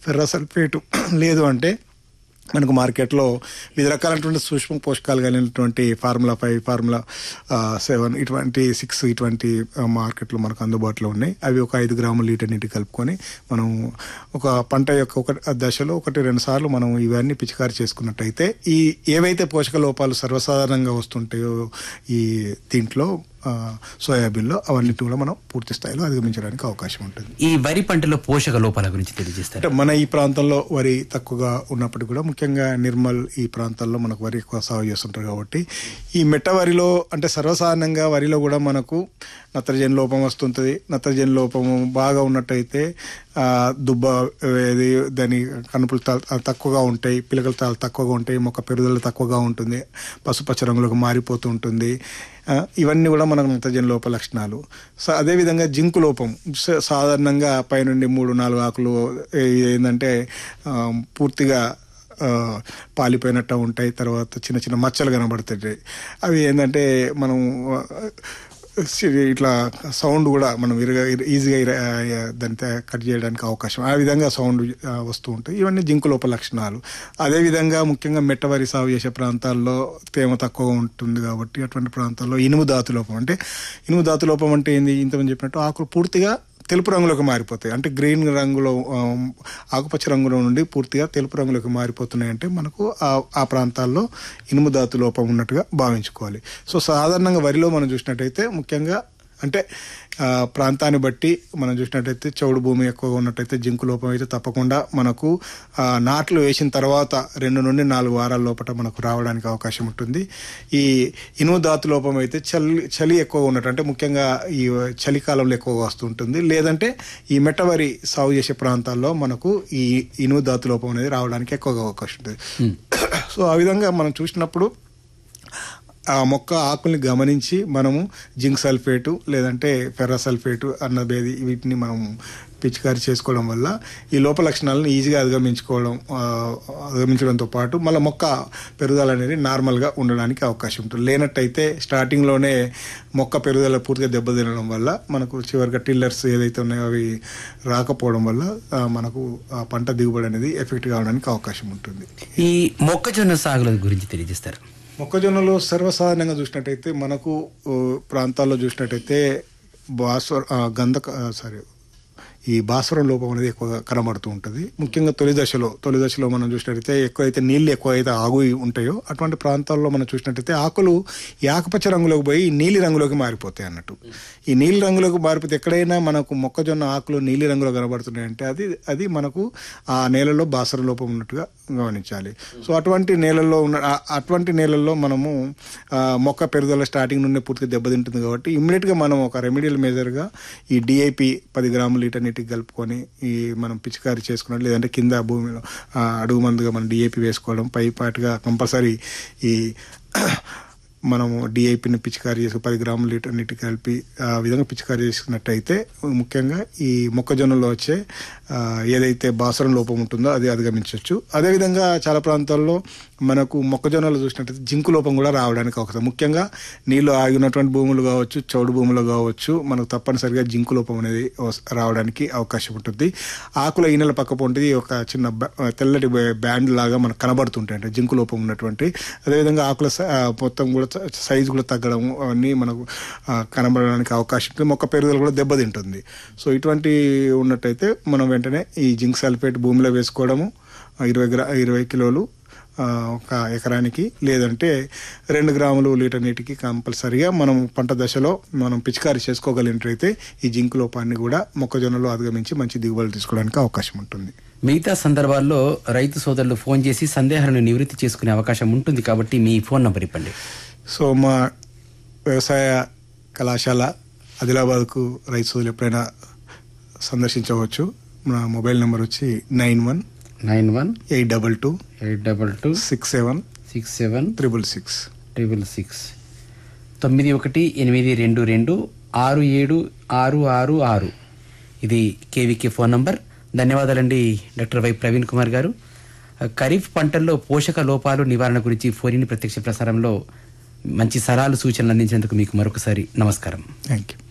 ఫెర్రసల్ఫేటు లేదు అంటే మనకు మార్కెట్లో వివిధ రకాలైనటువంటి సూక్ష్మ పోషకాలు కలిగినటువంటి ఫార్ములా ఫైవ్ ఫార్ములా సెవెన్ ఇటువంటి సిక్స్ ఇటువంటి ఆ, మార్కెట్లో మనకు అందుబాటులో ఉన్నాయి అవి ఒక ఐదు గ్రాములు లీటర్ నీటి కలుపుకొని మనం ఒక పంట యొక్క ఒక దశలో ఒకటి రెండు సార్లు మనం ఇవన్నీ పిచికారి చేసుకున్నట్టయితే ఈ ఏవైతే పోషక లోపాలు సర్వసాధారణంగా వస్తుంటాయో ఈ దీంట్లో ఆ, సోయాబీన్లో అవన్నిటి కూడా మనం పూర్తి స్థాయిలో అధిగమించడానికి అవకాశం ఉంటుంది ఈ వరి పంటలో పోషక లోపాల గురించి తెలియజేస్తారు అంటే మన ఈ ప్రాంతంలో వరి తక్కువగా ఉన్నప్పటికీ కూడా ముఖ్యంగా నిర్మల్ ఈ ప్రాంతాల్లో మనకు వరి ఎక్కువ సాగు చేస్తుంటారు కాబట్టి ఈ మెట్ట వరిలో అంటే సర్వసాధారణంగా వరిలో కూడా మనకు నత్రజని లోపం వస్తుంటుంది నత్రజని లోపము బాగా ఉన్నట్టయితే ఆ, దుబ్బ ఏది దాని కనుపులు త- తక్కువగా ఉంటాయి పిలకలు చాలా తక్కువగా ఉంటాయి మొక్క పెరుగుదల తక్కువగా ఉంటుంది పసుపచ్చ రంగులకు మారిపోతూ ఉంటుంది ఆ, ఇవన్నీ కూడా మనకు నత్రజని లోప లక్షణాలు సో అదేవిధంగా జింకు లోపం స- సాధారణంగా పైనుండి మూడు నాలుగు ఆకులు ఏ- ఏంటంటే ఆ, పూర్తిగా ఆ, పాలిపోయినట్టు ఉంటాయి తర్వాత చిన్న చిన్న మచ్చలు కనబడుతుంటాయి అవి ఏంటంటే మనం ఆ, సి- ఇట్లా సౌండ్ కూడా మనం ఇరగా ఈజీగా ఇర- ఆ, దాన్ని తే- కట్ చేయడానికి అవకాశం ఆ విధంగా సౌండ్ ఆ, వస్తూ ఉంటాయి ఇవన్నీ జింకు లోప లక్షణాలు అదేవిధంగా ముఖ్యంగా మెట్టవరి సాగు చేసే ప్రాంతాల్లో తేమ తక్కువగా ఉంటుంది కాబట్టి అటువంటి ప్రాంతాల్లో ఇనుము ధాతు లోపం అంటే ఇనుము ధాతు లోపం అంటే ఏంది ఇంతమంది చెప్పినట్టు ఆకులు పూర్తిగా తెలుపు రంగులోకి మారిపోతాయి అంటే గ్రీన్ రంగులో ఆ, ఆకుపచ్చ రంగులో నుండి పూర్తిగా తెలుపు రంగులోకి మారిపోతున్నాయి అంటే మనకు ఆ ఆ ప్రాంతాల్లో ఇనుము ధాతు లోపం ఉన్నట్టుగా భావించుకోవాలి సో సాధారణంగా వరిలో మనం చూసినట్టయితే ముఖ్యంగా అంటే ఆ, ప్రాంతాన్ని బట్టి మనం చూసినట్టయితే చౌడు భూమి ఎక్కువగా ఉన్నట్టయితే జింకు లోపం అయితే తప్పకుండా మనకు ఆ, నాట్లు వేసిన తర్వాత రెండు నుండి నాలుగు వారాల లోపల మనకు రావడానికి అవకాశం ఉంటుంది ఈ ఇనుము ధాతు లోపం అయితే చలి చలి ఎక్కువగా ఉన్నట్టు అంటే ముఖ్యంగా ఈ చలికాలంలో ఎక్కువగా వస్తుంటుంది లేదంటే ఈ మెట్టవరి సాగు చేసే ప్రాంతాల్లో మనకు ఈ ఇనుము ధాతు లోపం అనేది రావడానికి ఎక్కువగా అవకాశం ఉంటుంది సో ఆ విధంగా మనం చూసినప్పుడు ఆ మొక్క ఆకుల్ని గమనించి మనము జింక్ సల్ఫేటు లేదంటే ఫెర్రసల్ఫేటు అన్నది వీటిని మనం పిచికారి చేసుకోవడం వల్ల ఈ లోప లక్షణాలను ఈజీగా అధిగమించుకోవడం ఆ, అధిగమించడంతో పాటు మళ్ళీ మొక్క పెరుగుదల అనేది నార్మల్గా ఉండడానికి అవకాశం ఉంటుంది లేనట్టయితే స్టార్టింగ్లోనే మొక్క పెరుగుదల పూర్తిగా దెబ్బతినడం వల్ల మనకు చివరిగా టిల్లర్స్ ఏదైతే ఉన్నాయో అవి రాకపోవడం వల్ల ఆ, మనకు ఆ పంట దిగుబడి అనేది ఎఫెక్ట్ కావడానికి అవకాశం ఉంటుంది ఈ మొక్కజొన్న సాగుల గురించి తెలియజేస్తారు మొక్కజొన్నలో సర్వసాధారణంగా చూసినట్టయితే మనకు ఓ, ప్రాంతాల్లో చూసినట్టయితే భాస్వర ఆ, గంధక ఆ, సారీ ఈ భాస్వరం లోపం అనేది ఎక్కువగా కనబడుతూ ఉంటుంది ముఖ్యంగా తొలి దశలో తొలి దశలో మనం చూసినట్టయితే ఎక్కువైతే నీళ్ళు ఎక్కువైతే ఆగు ఉంటాయో అటువంటి ప్రాంతాల్లో మనం చూసినట్టయితే ఆకులు ఈ ఆకుపచ్చ రంగులోకి పోయి నీలి రంగులోకి మారిపోతాయి అన్నట్టు ఈ నీలి రంగులోకి మారిపోతే ఎక్కడైనా మనకు మొక్కజొన్న ఆకులు నీలి రంగులో కనబడుతున్నాయంటే అది అది మనకు ఆ నేలలో బాసర లోపం ఉన్నట్టుగా గమనించాలి సో అటువంటి నేలల్లో ఉన్న ఆ- అటువంటి నేలల్లో మనము ఆ, మొక్క పెరుగుదల స్టార్టింగ్ నుండి పూర్తిగా దెబ్బతింటుంది కాబట్టి ఇమ్మీడియట్ గా మనం ఒక రెమెడియల్ మెజర్ గా ఈ డిఐపి పది గ్రాములు లీటర్ నీటికి కలుపుకొని ఈ మనం పిచికారి చేసుకున్నట్టు లేదంటే కింద భూమిలో ఆ, అడుగు మందుగా మనం డిఏపి వేసుకోవడం పై పాటుగా కంపల్సరీ ఈ మనము డిఐపిని పిచికారి చేసి పది గ్రాముల లీటర్ నీటికి కలిపి ఆ విధంగా పిచికారి చేసుకున్నట్టయితే ముఖ్యంగా ఈ మొక్కజొన్నలో వచ్చే ఆ, ఏదైతే బాసరం లోపం ఉంటుందో అది అధిగమించవచ్చు అదేవిధంగా చాలా ప్రాంతాల్లో మనకు మొక్కజొన్నలు చూసినట్టయితే జింకు లోపం కూడా రావడానికి అవకాశం ముఖ్యంగా నీళ్లు ఆగినటువంటి భూములు కావచ్చు చౌడు భూములు కావచ్చు మనకు తప్పనిసరిగా జింకు లోపం అనేది వస్- రావడానికి అవకాశం ఉంటుంది ఆకుల ఈనెల పక్క పొంటిది ఒక చిన్న బ- తెల్లటి బ్యా- బ్యాండ్ లాగా మనకు కనబడుతుంటాయి అంటే జింకు లోపం ఉన్నటువంటి అదేవిధంగా ఆకుల స- ఆ, మొత్తం కూడా స- సైజు కూడా తగ్గడం అవన్నీ మనకు ఆ, కనబడడానికి అవకాశం ఉంటుంది మొక్క పెరుగుదల కూడా దెబ్బతింటుంది సో ఇటువంటి ఉన్నట్టయితే మనం వెంటనే ఈ జింక్ సల్ఫేట్ భూమిలో వేసుకోవడము ఆ, ఇరవై గ్రా ఇరవై కిలోలు ఆ, ఒక ఎకరానికి లేదంటే రెండు గ్రాములు లీటర్ నీటికి కంపల్సరిగా మనం పంట దశలో మనం పిచికారి చేసుకోగలిగినట్లయితే ఈ జింక్ లోపాన్ని కూడా మొక్కజొన్నలో అధిగమించి మంచి దిగుబడులు తీసుకోవడానికి అవకాశం ఉంటుంది మిగతా సందర్భాల్లో రైతు సోదరులు ఫోన్ చేసి సందేహాలను నివృత్తి చేసుకునే అవకాశం ఉంటుంది కాబట్టి మీ ఫోన్ నంబర్ ఇవ్వండి సో మా వ్యవసాయ కళాశాల ఆదిలాబాద్కు రైతు సోదరులు ఎప్పుడైనా సందర్శించవచ్చు నా మొబైల్ నెంబర్ వచ్చి nine one nine one eight double two eight double two six seven six seven triple six triple six తొమ్మిది ఒకటి ఎనిమిది రెండు రెండు ఆరు ఏడు ఆరు ఆరు ఆరు ఇది కేవీకే ఫోన్ నంబర్ ధన్యవాదాలండి డాక్టర్ వై ప్రవీణ్ కుమార్ గారు ఖరీఫ్ పంటల్లో పోషక లోపాలు నివారణ గురించి ఫోరిన్ ప్రత్యక్ష ప్రసారంలో మంచి సలహాలు సూచనలు అందించేందుకు మీకు మరొకసారి నమస్కారం థ్యాంక్ యూ